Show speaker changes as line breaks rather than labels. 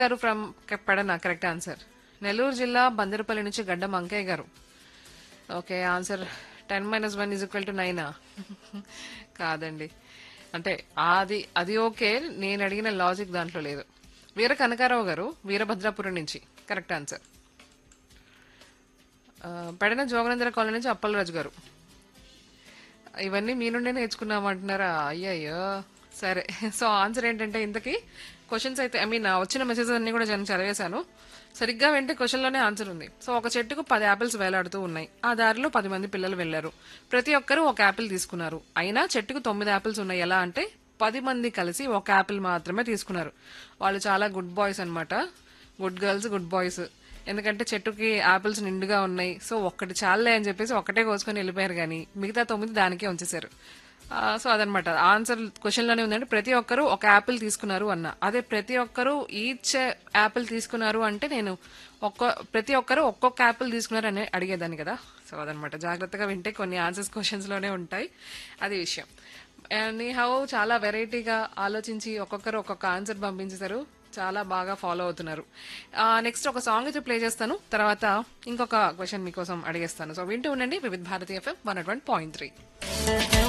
గారు from Pedana correct answer Nellore జిల్లా బందరపల్లి నుంచి గడ్డం అంకయ్య గారు okay answer ten minus one is equal to నైనా కాదండి అంటే అది అది ఓకే నేను అడిగిన లాజిక్ దాంట్లో లేదు వీర కనకారావు గారు వీరభద్రాపురం నుంచి కరెక్ట్ ఆన్సర్ ఆ, పెడన జోగనేంద్ర కాలనీ నుంచి అప్పలరాజు గారు ఇవన్నీ మీ నుండే నేర్చుకున్నామంటున్నారా అయ్యయ్యో సరే సో ఆన్సర్ ఏంటంటే ఇంతకీ క్వశ్చన్స్ అయితే ఐ మీన్ వచ్చిన మెసేజెస్ అన్ని కూడా నేను చదివేశాను సరిగ్గా వెంటే క్వశ్చన్లోనే ఆన్సర్ ఉంది సో ఒక చెట్టుకు పది యాపిల్స్ వేలాడుతూ ఉన్నాయి ఆ దారిలో పది మంది పిల్లలు వెళ్లారు ప్రతి ఒక్కరూ ఒక యాపిల్ తీసుకున్నారు అయినా చెట్టుకు తొమ్మిది యాపిల్స్ ఉన్నాయి ఎలా అంటే పది మంది కలిసి ఒక యాపిల్ మాత్రమే తీసుకున్నారు వాళ్ళు చాలా గుడ్ బాయ్స్ అన్నమాట గుడ్ గర్ల్స్ గుడ్ బాయ్స్ ఎందుకంటే చెట్టుకి ఆపిల్స్ నిండుగా ఉన్నాయి సో ఒక్కటి చాలే అని చెప్పేసి ఒక్కటే కోసుకొని వెళ్ళిపోయారు కానీ మిగతా తొమ్మిది దానికే ఉంచేశారు ఆ, సో అదనమాట ఆన్సర్ క్వశ్చన్ లోనే ఉందంటే ప్రతి ఒక్కరు ఒక యాపిల్ తీసుకున్నారు అన్న అదే ప్రతి ఒక్కరు ఈచ్ యాపిల్ తీసుకున్నారు అంటే నేను ఒక్క ప్రతి ఒక్కరు ఒక్కొక్క యాపిల్ తీసుకున్నారు అని అడిగేదాన్ని కదా సో అదనమాట జాగ్రత్తగా వింటే కొన్ని ఆన్సర్స్ క్వశ్చన్స్ లోనే ఉంటాయి అది విషయం అండ్ హౌ చాలా వెరైటీగా ఆలోచించి ఒక్కొక్కరు ఒక్కొక్క ఆన్సర్ పంపించేశారు చాలా బాగా ఫాలో అవుతున్నారు నెక్స్ట్ ఒక సాంగ్ అయితే ప్లే చేస్తాను తర్వాత ఇంకొక క్వశ్చన్ మీకోసం అడిగేస్తాను సో వింటూ ఉండండి Vividh Bharati FM one point three